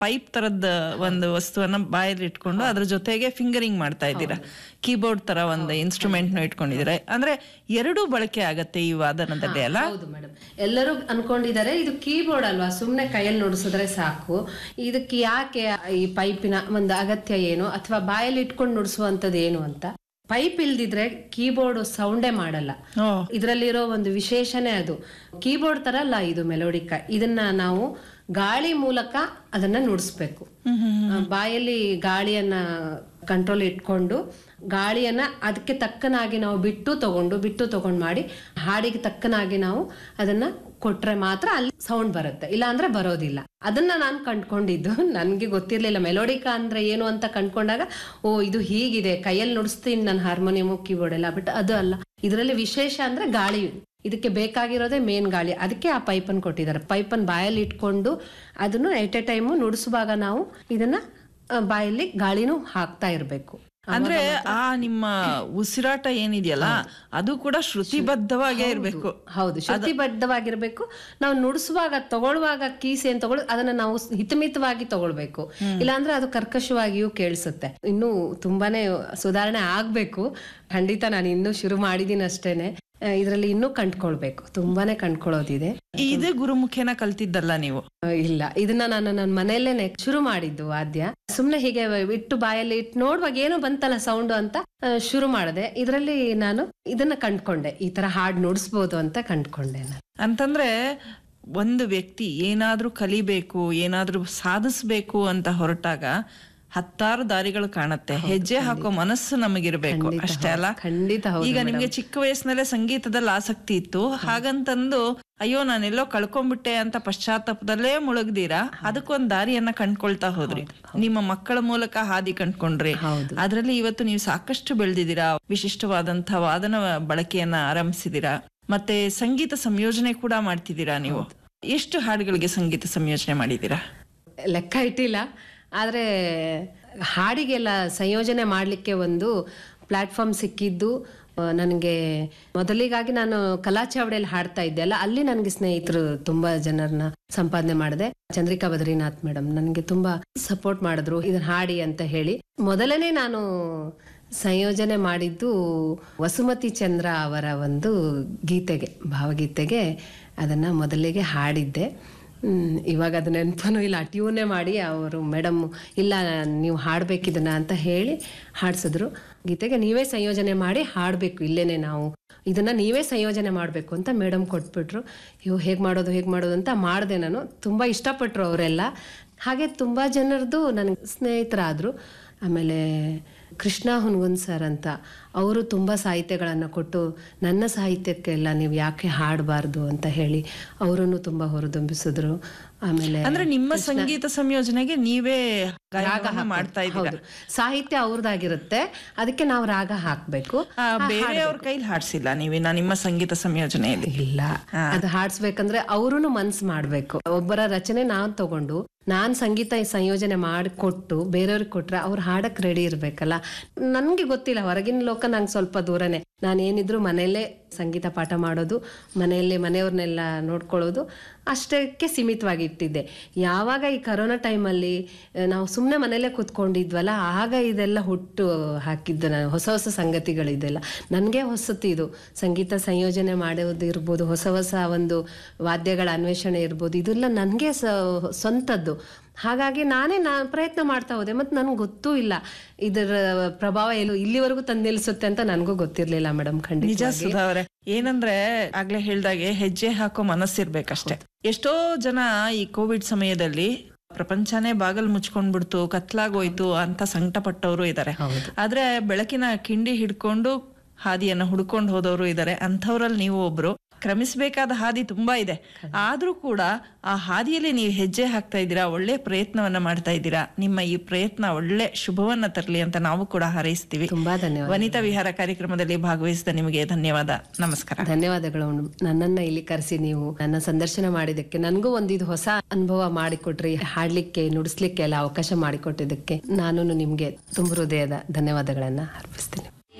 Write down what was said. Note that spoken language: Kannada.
ಪೈಪ್ ತರದ ಒಂದು ವಸ್ತುವನ್ನ ಬಾಯಲ್ಲಿ ಇಟ್ಕೊಂಡು ಅದ್ರ ಜೊತೆಗೆ ಫಿಂಗರಿಂಗ್ ಮಾಡ್ತಾ ಇದ್ದೀರಾ ಕೀಬೋರ್ಡ್ ತರ ಒಂದು ಇನ್ಸ್ಟ್ರೂಮೆಂಟ್ ನ ಇಟ್ಕೊಂಡಿದ್ದೀರಾ ಅಂದ್ರೆ ಎರಡೂ ಬಳಕೆ ಆಗತ್ತೆ ಈ ವಾದನದಲ್ಲಿ ಅಲ್ಲ ಹೌದು ಮೇಡಮ್ ಎಲ್ಲರೂ ಅನ್ಕೊಂಡಿದ್ದಾರೆ ಇದು ಕೀಬೋರ್ಡ್ ಅಲ್ವಾ ಸುಮ್ನೆ ಕೈಯಲ್ಲಿ ನುಡಿಸಿದ್ರೆ ಸಾಕು ಇದಕ್ಕೆ ಯಾಕೆ ಈ ಪೈಪಿನ ಒಂದು ಅಗತ್ಯ ಏನು ಅಥವಾ ಬಾಯಲ್ಲಿ ಇಟ್ಕೊಂಡು ನುಡಿಸುವಂತದ್ದು ಏನು ಅಂತ ಪೈಪ್ ಇಲ್ದಿದ್ರೆ ಕೀಬೋರ್ಡ್ ಸೌಂಡೇ ಮಾಡಲ್ಲ ಓ ಇದರಲ್ಲಿರೋ ಒಂದು ವಿಶೇಷನೇ ಅದು ಕೀಬೋರ್ಡ್ ತರ ಅಲ್ಲ ಇದು ಮೆಲೋಡಿಕ ಇದನ್ನ ನಾವು ಗಾಳಿ ಮೂಲಕ ಅದನ್ನ ನುಡಿಸ್ಬೇಕು ಆ, ಬಾಯಲ್ಲಿ ಗಾಳಿಯನ್ನ ಕಂಟ್ರೋಲ್ ಇಟ್ಕೊಂಡು ಗಾಳಿಯನ್ನ ಅದಕ್ಕೆ ತಕ್ಕನಾಗಿ ನಾವು ಬಿಟ್ಟು ತಗೊಂಡು ಬಿಟ್ಟು ತಗೊಂಡು ಮಾಡಿ ಹಾಡಿಗೆ ತಕ್ಕನಾಗಿ ನಾವು ಅದನ್ನ ಕೊಟ್ರೆ ಮಾತ್ರ ಅಲ್ಲಿ ಸೌಂಡ್ ಬರುತ್ತೆ ಇಲ್ಲ ಅಂದ್ರೆ ಬರೋದಿಲ್ಲ ಅದನ್ನ ನಾನು ಕಂಡ್ಕೊಂಡಿದ್ದು ನನ್ಗೆ ಗೊತ್ತಿರ್ಲಿಲ್ಲ ಮೆಲೋಡಿಕಾ ಅಂದ್ರೆ ಏನು ಅಂತ ಕಂಡ್ಕೊಂಡಾಗ ಓ ಇದು ಹೀಗಿದೆ ಕೈಯಲ್ಲಿ ನುಡಿಸ್ತೀನಿ ನಾನು ಹಾರ್ಮೋನಿಯಮು ಕೀಬೋರ್ಡ್ ಎಲ್ಲ ಬಟ್ ಅದು ಅಲ್ಲ ಇದರಲ್ಲಿ ವಿಶೇಷ ಅಂದ್ರೆ ಗಾಳಿ ಇದಕ್ಕೆ ಬೇಕಾಗಿರೋದೇ ಮೇನ್ ಗಾಳಿ ಅದಕ್ಕೆ ಆ ಪೈಪನ್ನು ಕೊಟ್ಟಿದ್ದಾರೆ ಪೈಪನ್ನು ಬಾಯಲ್ಲಿ ಇಟ್ಕೊಂಡು ಅದನ್ನು ಎಟ್ ಎ ಟೈಮು ನುಡಿಸುವಾಗ ನಾವು ಇದನ್ನ ಆ, ಬಾಯಲ್ಲಿ ಗಾಳಿನೂ ಹಾಕ್ತಾ ಇರಬೇಕು ಅಂದ್ರೆ ಆ ನಿಮ್ಮ ಉಸಿರಾಟ ಏನಿದೆಯಲ್ಲ ಅದು ಕೂಡ ಶ್ರುತಿಬದ್ಧವಾಗೇ ಇರ್ಬೇಕು ಹೌದು ಶುದ್ಧಿಬದ್ಧವಾಗಿರ್ಬೇಕು ನಾವು ನುಡಿಸುವಾಗ ತಗೊಳ್ಳುವಾಗ ಕೀಸ್ ಏನ್ ತಗೊಳ್ ಅದನ್ನ ನಾವು ಹಿತಮಿತವಾಗಿ ತಗೊಳ್ಬೇಕು ಇಲ್ಲಾಂದ್ರೆ ಅದು ಕರ್ಕಶವಾಗಿಯೂ ಕೇಳಿಸುತ್ತೆ ಇನ್ನು ತುಂಬಾನೇ ಸುಧಾರಣೆ ಆಗ್ಬೇಕು ಖಂಡಿತ ನಾನು ಇನ್ನೂ ಶುರು ಮಾಡಿದೀನಿ ಅಷ್ಟೇನೆ ಇದರಲ್ಲಿ ಇನ್ನೂ ಕಂಡ್ಕೊಳ್ಬೇಕು ತುಂಬಾನೇ ಕಂಡ್ಕೊಳ್ಳೋದಿದೆ ಇದು ಗುರುಮುಖೇನ ಕಲ್ತಿದ್ದಲ್ಲ ನೀವು ಆ, ಇಲ್ಲ ಇದನ್ನ ನಾನು ನನ್ನ ಮನೆಯಲ್ಲೇನೆ ಶುರು ಮಾಡಿದ್ದು ವಾದ್ಯ ಸುಮ್ನೆ ಹೀಗೆ ಇಟ್ಟು ಬಾಯಲ್ಲಿ ಇಟ್ಟು ನೋಡುವಾಗ ಏನೋ ಬಂತಲ್ಲ ಸೌಂಡ್ ಅಂತ ಆ, ಶುರು ಮಾಡಿದೆ ಇದರಲ್ಲಿ ನಾನು ಇದನ್ನ ಕಂಡ್ಕೊಂಡೆ ಈ ತರ ಹಾಡ್ ನುಡಿಸ್ಬೋದು ಅಂತ ಕಂಡ್ಕೊಂಡೆ ನಾನು ಅಂತಂದ್ರೆ ಒಂದು ವ್ಯಕ್ತಿ ಏನಾದ್ರೂ ಕಲಿಬೇಕು ಏನಾದ್ರೂ ಸಾಧಿಸ್ಬೇಕು ಅಂತ ಹೊರಟಾಗ ಹತ್ತಾರು ದಾರಿಗಳು ಕಾಣತ್ತೆ ಹೆಜ್ಜೆ ಹಾಕೋ ಮನಸ್ಸು ನಮಗಿರ್ಬೇಕು ಅಷ್ಟೇ ಅಲ್ಲ ಖಂಡಿತ ಹೌದು ಈಗ ನಿಮ್ಗೆ ಚಿಕ್ಕ ವಯಸ್ಸಿನಲ್ಲೇ ಸಂಗೀತದಲ್ಲಿ ಆಸಕ್ತಿ ಇತ್ತು ಹಾಗಂತಂದು ಅಯ್ಯೋ ನಾನೆಲ್ಲೋ ಕಳ್ಕೊಂಡ್ಬಿಟ್ಟೆ ಅಂತ ಪಶ್ಚಾತ್ತಾಪದಲ್ಲೇ ಮುಳುಗ್ದೀರಾ ಅದಕ್ಕೊಂದ್ ದಾರಿಯನ್ನ ಕಂಡ್ಕೊಳ್ತಾ ಹೋದ್ರಿ ನಿಮ್ಮ ಮಕ್ಕಳ ಮೂಲಕ ಹಾದಿ ಕಂಡ್ಕೊಂಡ್ರಿ ಹೌದು. ಅದ್ರಲ್ಲಿ ಇವತ್ತು ನೀವು ಸಾಕಷ್ಟು ಬೆಳೆದಿದ್ದೀರಾ ವಿಶಿಷ್ಟವಾದಂತಹ ವಾದನ ಬಳಕೆಯನ್ನ ಆರಂಭಿಸಿದೀರಾ ಮತ್ತೆ ಸಂಗೀತ ಸಂಯೋಜನೆ ಕೂಡ ಮಾಡ್ತಿದ್ದೀರಾ ನೀವು ಎಷ್ಟು ಹಾಡುಗಳಿಗೆ ಸಂಗೀತ ಸಂಯೋಜನೆ ಮಾಡಿದ್ದೀರಾ ಲೆಕ್ಕ ಇಟ್ಟಿಲ್ಲ ಆದ್ರೆ ಹಾಡಿಗೆಲ್ಲ ಸಂಯೋಜನೆ ಮಾಡಲಿಕ್ಕೆ ಒಂದು ಪ್ಲಾಟ್ಫಾರ್ಮ್ ಸಿಕ್ಕಿದ್ದು ನನಗೆ ಮೊದಲಿಗಾಗಿ ನಾನು ಕಲಾ ಚಾವಡಿಯಲ್ಲಿ ಹಾಡ್ತಾ ಇದ್ದೆ ಅಲ್ಲ ಅಲ್ಲಿ ನನಗೆ ಸ್ನೇಹಿತರು ತುಂಬಾ ಜನರನ್ನ ಸಂಪಾದನೆ ಮಾಡಿದೆ ಚಂದ್ರಿಕಾ ಬದ್ರಿನಾಥ್ ಮೇಡಮ್ ನನಗೆ ತುಂಬಾ ಸಪೋರ್ಟ್ ಮಾಡಿದ್ರು ಇದನ್ನ ಹಾಡಿ ಅಂತ ಹೇಳಿ ಮೊದಲನೇ ನಾನು ಸಂಯೋಜನೆ ಮಾಡಿದ್ದು ವಸುಮತಿ ಚಂದ್ರ ಅವರ ಒಂದು ಗೀತೆಗೆ ಭಾವಗೀತೆಗೆ ಅದನ್ನ ಮೊದಲಿಗೆ ಹಾಡಿದ್ದೆ ಹ್ಮ್, ಇವಾಗ ಅದು ನೆನಪನು ಇಲ್ಲ ಟ್ಯೂನೇ ಮಾಡಿ ಅವರು ಮೇಡಮ್ ಇಲ್ಲ ನೀವು ಹಾಡ್ಬೇಕಿದನ್ನ ಅಂತ ಹೇಳಿ ಹಾಡ್ಸಿದ್ರು ಗೀತೆಗೆ ನೀವೇ ಸಂಯೋಜನೆ ಮಾಡಿ ಹಾಡಬೇಕು ಇಲ್ಲೇನೆ ನಾವು ಇದನ್ನ ನೀವೇ ಸಂಯೋಜನೆ ಮಾಡಬೇಕು ಅಂತ ಮೇಡಮ್ ಕೊಟ್ಬಿಟ್ರು ಅಯ್ಯೋ ಹೇಗೆ ಮಾಡೋದು ಹೇಗೆ ಮಾಡೋದು ಅಂತ ಮಾಡಿದೆ ನಾನು ತುಂಬ ಇಷ್ಟಪಟ್ಟರು ಅವರೆಲ್ಲ ಹಾಗೆ ತುಂಬ ಜನರದು ನನಗೆ ಸ್ನೇಹಿತರಾದರು ಆಮೇಲೆ ಕೃಷ್ಣ ಹುನ್ಗುನ್ ಸರ್ ಅಂತ ಅವರು ತುಂಬ ಸಾಹಿತ್ಯಗಳನ್ನು ಕೊಟ್ಟು ನನ್ನ ಸಾಹಿತ್ಯಕ್ಕೆಲ್ಲ ನೀವು ಯಾಕೆ ಹಾಡಬಾರ್ದು ಅಂತ ಹೇಳಿ ಅವರನ್ನು ತುಂಬ ಹೊರದೊಂಬಿಸಿದ್ರು ಆಮೇಲೆ ಅಂದ್ರೆ ನಿಮ್ಮ ಸಂಗೀತ ಸಂಯೋಜನೆಗೆ ನೀವೇ ಗಾಯನವನ್ನ ಮಾಡ್ತಾ ಇದ್ದೀರಾ ಹೌದು ಸಾಹಿತ್ಯ ಅವ್ರದ್ದಾಗಿರುತ್ತೆ ಅದಕ್ಕೆ ನಾವು ರಾಗ ಹಾಕ್ಬೇಕು ಆ, ಬೇರೆಯವ್ರ ಕೈಲಿ ಹಾಡ್ಸಿಲ್ಲ ನೀವಿನ್ನ ನಿಮ್ಮ ಸಂಗೀತ ಸಂಯೋಜನೆಯಲ್ಲಿ ಇಲ್ಲ ಅದು ಹಾಡ್ಸ್ಬೇಕಂದ್ರೆ ಅವ್ರು ಮನ್ಸ್ ಮಾಡ್ಬೇಕು ಒಬ್ಬರ ರಚನೆ ನಾನ್ ತಗೊಂಡು ನಾನ್ ಸಂಗೀತ ಸಂಯೋಜನೆ ಮಾಡಿಕೊಟ್ಟು ಬೇರೆಯವ್ರಿಗೆ ಕೊಟ್ರೆ ಅವ್ರು ಹಾಡಕ್ ರೆಡಿ ಇರ್ಬೇಕಲ್ಲ ನನ್ಗೆ ಗೊತ್ತಿಲ್ಲ ಹೊರಗಿನ ಲೋಕ ನಂಗೆ ಸ್ವಲ್ಪ ದೂರನೇ ನಾನು ಏನಿದ್ರು ಮನೆಯಲ್ಲೇ ಸಂಗೀತ ಪಾಠ ಮಾಡೋದು ಮನೆಯಲ್ಲೇ ಮನೆಯವ್ರನ್ನೆಲ್ಲ ನೋಡ್ಕೊಳ್ಳೋದು ಅಷ್ಟಕ್ಕೆ ಸೀಮಿತವಾಗಿ ಇಟ್ಟಿದ್ದೆ ಯಾವಾಗ ಈ ಕರೋನಾ ಟೈಮಲ್ಲಿ ನಾವು ಸುಮ್ಮನೆ ಮನೆಯಲ್ಲೇ ಕೂತ್ಕೊಂಡಿದ್ವಲ್ಲ ಆಗ ಇದೆಲ್ಲ ಹುಟ್ಟು ಹಾಕಿದ್ದು ನಾನು ಹೊಸ ಹೊಸ ಸಂಗತಿಗಳಿದೆಲ್ಲ ನನಗೆ ಹೊಸತು ಇದು ಸಂಗೀತ ಸಂಯೋಜನೆ ಮಾಡೋದು ಇರ್ಬೋದು ಹೊಸ ಹೊಸ ಒಂದು ವಾದ್ಯಗಳ ಅನ್ವೇಷಣೆ ಇರ್ಬೋದು ಇದೆಲ್ಲ ನನಗೆ ಸ್ವಂತದ್ದು ಹಾಗಾಗಿ ನಾನೇ ನಾ ಪ್ರಯತ್ನ ಮಾಡ್ತಾ ಹೋದೆ ಮತ್ತು ನನಗೆ ಗೊತ್ತೂ ಇಲ್ಲ ಇದರ ಪ್ರಭಾವ ಏನು ಇಲ್ಲಿವರೆಗೂ ತಂದು ನಿಲ್ಲಿಸುತ್ತೆ ಅಂತ ನನಗೂ ಗೊತ್ತಿರಲಿಲ್ಲ ಮೇಡಮ್ ಖಂಡಿತ ನಿಜ ಸುಧಾ ಅವ್ರೆ ಏನಂದ್ರೆ ಆಗ್ಲೇ ಹೇಳ್ದಾಗೆ ಹೆಜ್ಜೆ ಹಾಕೋ ಮನಸ್ಸಿರ್ಬೇಕಷ್ಟೇ ಎಷ್ಟೋ ಜನ ಈ ಕೋವಿಡ್ ಸಮಯದಲ್ಲಿ ಪ್ರಪಂಚನೇ ಬಾಗಲ್ ಮುಚ್ಕೊಂಡ್ಬಿಡ್ತು ಕತ್ಲಾಗೋಯ್ತು ಅಂತ ಸಂಕಟ ಪಟ್ಟವರು ಇದಾರೆ ಆದ್ರೆ ಬೆಳಕಿನ ಕಿಂಡಿ ಹಿಡ್ಕೊಂಡು ಹಾದಿಯನ್ನ ಹುಡ್ಕೊಂಡು ಹೋದವರು ಇದಾರೆ ಅಂಥವ್ರಲ್ಲಿ ನೀವು ಒಬ್ರು ಕ್ರಮಿಸಬೇಕಾದ ಹಾದಿ ತುಂಬಾ ಇದೆ ಆದ್ರೂ ಕೂಡ ಆ ಹಾದಿಯಲ್ಲಿ ನೀವು ಹೆಜ್ಜೆ ಹಾಕ್ತಾ ಇದ್ದೀರಾ ಒಳ್ಳೆ ಪ್ರಯತ್ನವನ್ನ ಮಾಡ್ತಾ ಇದ್ದೀರಾ ನಿಮ್ಮ ಈ ಪ್ರಯತ್ನ ಒಳ್ಳೆ ಶುಭವನ್ನ ತರಲಿ ಅಂತ ನಾವು ಕೂಡ ಹಾರೈಸ್ತೀವಿ ತುಂಬಾ ಧನ್ಯವಾದ ವನಿತಾ ವಿಹಾರ ಕಾರ್ಯಕ್ರಮದಲ್ಲಿ ಭಾಗವಹಿಸಿದ ನಿಮಗೆ ಧನ್ಯವಾದ ನಮಸ್ಕಾರ ಧನ್ಯವಾದಗಳು ನನ್ನನ್ನ ಇಲ್ಲಿ ಕರೆಸಿ ನೀವು ನನ್ನ ಸಂದರ್ಶನ ಮಾಡಿದಕ್ಕೆ ನನಗೂ ಒಂದು ಇದು ಹೊಸ ಅನುಭವ ಮಾಡಿಕೊಟ್ರಿ ಹಾಡ್ಲಿಕ್ಕೆ ನುಡಿಸ್ಲಿಕ್ಕೆ ಎಲ್ಲ ಅವಕಾಶ ಮಾಡಿಕೊಟ್ಟಿದ್ದಕ್ಕೆ ನಾನು ನಿಮ್ಗೆ ತುಂಬ ಹೃದಯದ ಧನ್ಯವಾದಗಳನ್ನ ಅರ್ಪಿಸ್ತೀನಿ